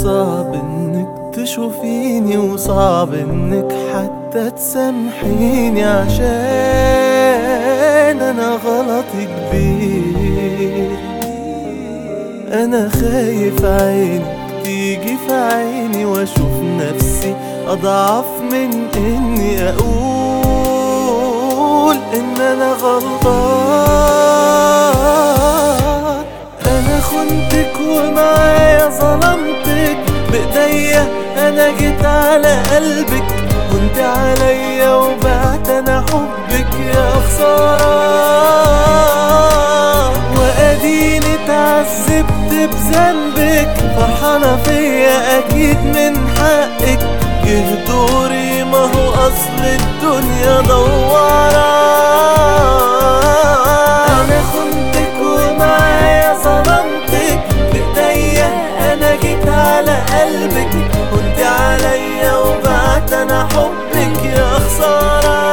صعب انك تشوفيني وصعب انك حتى تسامحيني عشان انا غلطي كبير انا خايف عينك تيجي في عيني واشوف نفسي اضعف من اني اقول ان انا غلطان انا خنتك ومعايا ظلمتك بايديا انا جيت على قلبك وانت عليا وبعت انا حبك يا خسارة واديني اتعذبت بذنبك فرحانة فيا اكيد من حقك جه دوري ما هو اصل الدنيا دوارة انا خنتك ومعايا ظلمتك بايديا انا جيت على قلبك وانت عليا وبعت انا حبك يا خسارة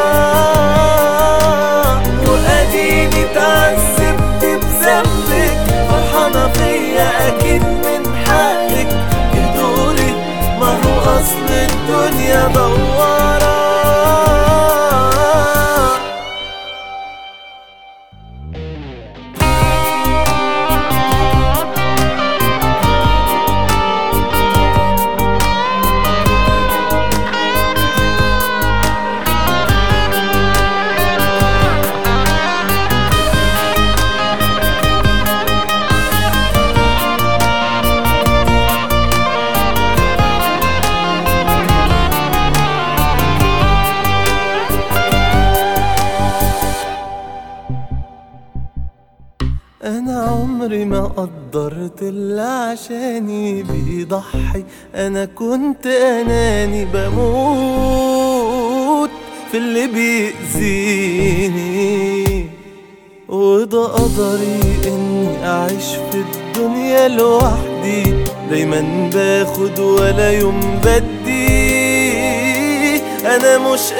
واديني اتعذبت بذنبك فرحانة فيا اكيد من حقك دوري ما هو اصل الدنيا دوارة انا عمري ما قدرت اللي عشاني بيضحي انا كنت اناني بموت في اللي بيأذيني وده قدري اني اعيش في الدنيا لوحدي دايما باخد ولا يوم بدي انا مش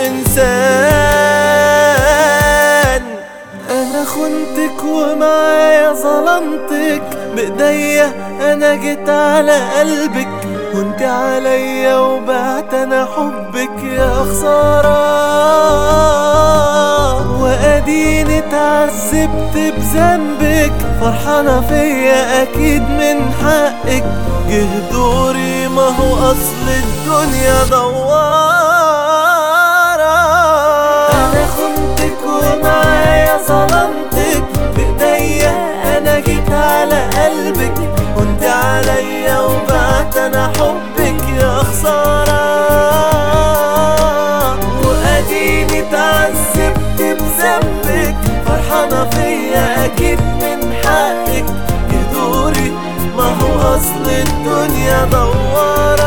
انسان انا خنتك ومعايا ظلمتك بايديا انا جيت على قلبك وانت عليا وبعت انا حبك يا خسارة واديني اتعذبت بذنبك فرحانة فيا اكيد من حقك جه دوري ما هو اصل الدنيا دوارة انا خنتك ومعايا ظلمتك بايديا انا جيت على قلبك وانت عليا وبعت انا حبك يا خسارة واديني اتعذبت بذنبك فرحانة فيا اكيد من حقك دوري ما هو اصل الدنيا دوارة